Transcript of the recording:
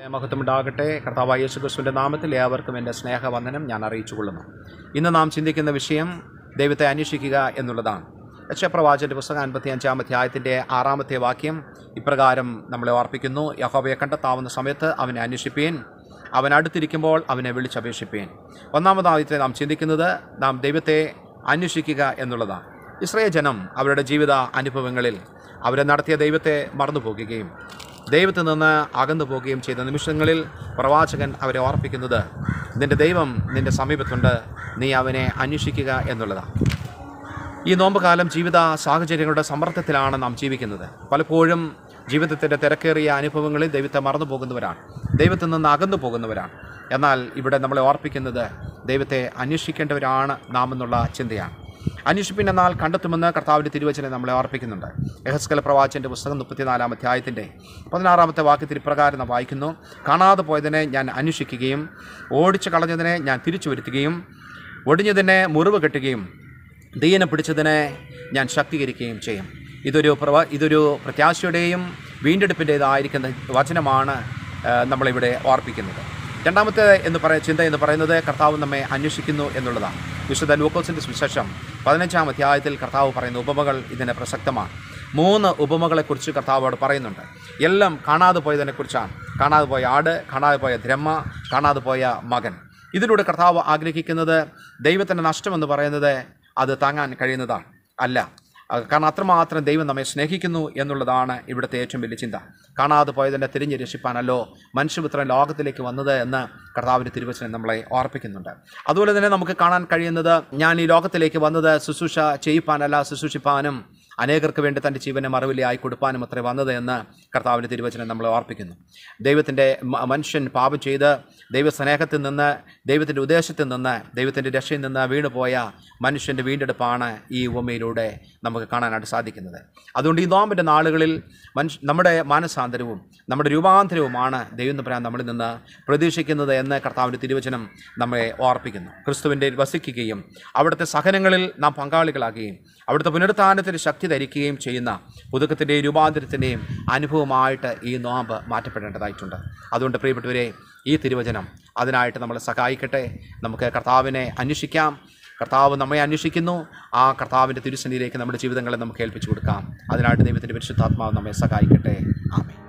മഹത്വമുണ്ടാകട്ടെ കർത്താവ് യേശു ക്രിസ്തുവിൻ്റെ നാമത്തിൽ ഏവർക്കും എൻ്റെ സ്നേഹവന്ദനം ഞാൻ അറിയിച്ചു കൊള്ളുന്നു ഇന്ന് നാം ചിന്തിക്കുന്ന വിഷയം ദൈവത്തെ അന്വേഷിക്കുക എന്നുള്ളതാണ് യക്ഷപ്രവാചൻ്റെ പുസ്തകം അൻപത്തി അഞ്ചാം അധ്യായത്തിൻ്റെ ആറാമത്തെ വാക്യം ഇപ്രകാരം നമ്മളെ ഓർപ്പിക്കുന്നു യഹോവയെ കണ്ടെത്താവുന്ന സമയത്ത് അവനെ അന്വേഷിപ്പീൻ അവൻ അടുത്തിരിക്കുമ്പോൾ അവനെ വിളിച്ചപേക്ഷിപ്പീൻ ഒന്നാമതായിട്ട് നാം ചിന്തിക്കുന്നത് നാം ദൈവത്തെ അന്വേഷിക്കുക എന്നുള്ളതാണ് ഇസ്രയേൽ ജനം അവരുടെ ജീവിത അനുഭവങ്ങളിൽ അവരെ നടത്തിയ ദൈവത്തെ മറന്നു പോകുകയും ദൈവത്തിൽ നിന്ന് അകന്നു പോവുകയും ചെയ്ത നിമിഷങ്ങളിൽ പ്രവാചകൻ അവരെ ഓർപ്പിക്കുന്നത് നിന്റെ ദൈവം നിന്റെ സമീപത്തുണ്ട് നീ അവനെ അന്വേഷിക്കുക എന്നുള്ളതാണ് ഈ നോമ്പ് കാലം ജീവിത സാഹചര്യങ്ങളുടെ സമ്മർദ്ദത്തിലാണ് നാം ജീവിക്കുന്നത് പലപ്പോഴും ജീവിതത്തിൻ്റെ തിരക്കേറിയ അനുഭവങ്ങളിൽ ദൈവത്തെ മറന്നു പോകുന്നവരാണ് ദൈവത്തിൽ നിന്ന് അകന്നു പോകുന്നവരാണ് എന്നാൽ ഇവിടെ നമ്മളെ ഓർപ്പിക്കുന്നത് ദൈവത്തെ അന്വേഷിക്കേണ്ടവരാണ് നാം എന്നുള്ള ചിന്തയാണ് അന്വേഷിപ്പിൻ എന്നാൽ കണ്ടെത്തുമെന്ന് കർത്താവിൻ്റെ തിരുവചനം നമ്മളെ ഓർപ്പിക്കുന്നുണ്ട് യഹസ്കല പ്രവാചൻ്റെ പുസ്തകം മുപ്പത്തിനാലാം അധ്യായത്തിൻ്റെ പതിനാറാമത്തെ വാക്യത്തിൽ ഇപ്രകാരം നാം വായിക്കുന്നു കാണാതെ പോയതിനെ ഞാൻ അന്വേഷിക്കുകയും ഓടിച്ചു കളഞ്ഞതിനെ ഞാൻ തിരിച്ചു വരുത്തുകയും ഒടിഞ്ഞതിനെ മുറിവ് കെട്ടുകയും ദീനം പിടിച്ചതിനെ ഞാൻ ശക്തീകരിക്കുകയും ചെയ്യും ഇതൊരു പ്രവ ഇതൊരു പ്രത്യാശയുടെയും വീണ്ടെടുപ്പിൻ്റേതായിരിക്കുന്ന വചനമാണ് ആ, നമ്മളിവിടെ ഓർപ്പിക്കുന്നത് രണ്ടാമത്തെ എന്ന് പറയ ചിന്ത എന്ന് പറയുന്നത് കർത്താവ് നമ്മെ അന്വേഷിക്കുന്നു എന്നുള്ളതാണ് വിശുദ്ധ ലൂക്കോസിൻ്റെ സുവിശേഷം പതിനഞ്ചാം അധ്യായത്തിൽ കർത്താവ് പറയുന്ന ഉപമകൾ ഇതിന് പ്രസക്തമാണ് മൂന്ന് ഉപമകളെക്കുറിച്ച് കർത്താവോട് പറയുന്നുണ്ട് എല്ലാം കാണാതെ പോയതിനെക്കുറിച്ചാണ് കാണാതെ പോയ ആട് കാണാതെ പോയ ദ്രഹ്മ കാണാതെ പോയ മകൻ ഇതിലൂടെ കർത്താവ് ആഗ്രഹിക്കുന്നത് ദൈവത്തിൻ്റെ നഷ്ടമെന്ന് പറയുന്നത് അത് താങ്ങാൻ കഴിയുന്നതാണ് അല്ല അത് കാരണം അത്രമാത്രം ദൈവം നമ്മെ സ്നേഹിക്കുന്നു എന്നുള്ളതാണ് ഇവിടുത്തെ ഏറ്റവും വലിയ ചിന്ത കാണാതെ പോയതിൻ്റെ തിരിഞ്ഞ് രക്ഷിപ്പാനല്ലോ മനുഷ്യപുത്രൻ ലോകത്തിലേക്ക് വന്നത് എന്ന് കർത്താവിൻ്റെ തിരുവചനം നമ്മളെ ഓർപ്പിക്കുന്നുണ്ട് അതുപോലെ തന്നെ നമുക്ക് കാണാൻ കഴിയുന്നത് ഞാൻ ഈ ലോകത്തിലേക്ക് വന്നത് ശുശ്രൂഷ ചെയ്യിപ്പാനല്ല ശുശ്രൂഷിപ്പാനും അനേകർക്ക് വേണ്ടി തൻ്റെ ജീവനെ മറവിലായി കൊടുപ്പാനും അത്ര വന്നത് എന്ന് കർത്താവിൻ്റെ തിരുവചനം നമ്മളെ ഓർപ്പിക്കുന്നു ദൈവത്തിൻ്റെ മ- മനുഷ്യൻ പാപം ചെയ്ത് ദൈവസ്നേഹത്തിൽ നിന്ന് ദൈവത്തിൻ്റെ ഉദ്ദേശത്തിൽ നിന്ന് ദൈവത്തിൻ്റെ രക്ഷയിൽ നിന്ന് വീണുപോയ മനുഷ്യൻ്റെ വീണ്ടെടുപ്പാണ് ഈ ഉപമയിലൂടെ നമുക്ക് കാണാനായിട്ട് സാധിക്കുന്നത് അതുകൊണ്ട് ഈ നോമ്പിൻ്റെ നാളുകളിൽ മനുഷ്യ നമ്മുടെ മാനസാന്തരവും നമ്മുടെ രൂപാന്തരവുമാണ് ദൈവം തമ്പുരാൻ നമ്മളിൽ നിന്ന് പ്രതീക്ഷിക്കുന്നത് എന്ന് കർത്താവിൻ്റെ തിരുവചനം നമ്മെ ഓർപ്പിക്കുന്നു ക്രിസ്തുവിൻ്റെ വസിക്കുകയും അവിടുത്തെ സഹനങ്ങളിൽ നാം പങ്കാളികളാകുകയും അവിടുത്തെ പുനരുത്ഥാനത്തിന് ശക്തി ധരിക്കുകയും ചെയ്യുന്ന പുതുക്കത്തിൻ്റെയും രൂപാന്തരത്തിൻ്റെയും അനുഭവമായിട്ട് ഈ നോമ്പ് മാറ്റപ്പെടേണ്ടതായിട്ടുണ്ട് അതുകൊണ്ട് പ്രിയപ്പെട്ടവരെ ഈ തിരുവചനം അതിനായിട്ട് നമ്മളെ സഹായിക്കട്ടെ നമുക്ക് കർത്താവിനെ അന്വേഷിക്കാം കർത്താവ് നമ്മെ അന്വേഷിക്കുന്നു ആ കർത്താവിൻ്റെ തിരുസന്നിധിയിലേക്ക് നമ്മുടെ ജീവിതങ്ങളെ നമുക്ക് ഏൽപ്പിച്ചു കൊടുക്കാം അതിനായിട്ട് ദൈവത്തിൻ്റെ പരിശുദ്ധാത്മാവ് നമ്മെ സഹായിക്കട്ടെ ആമേ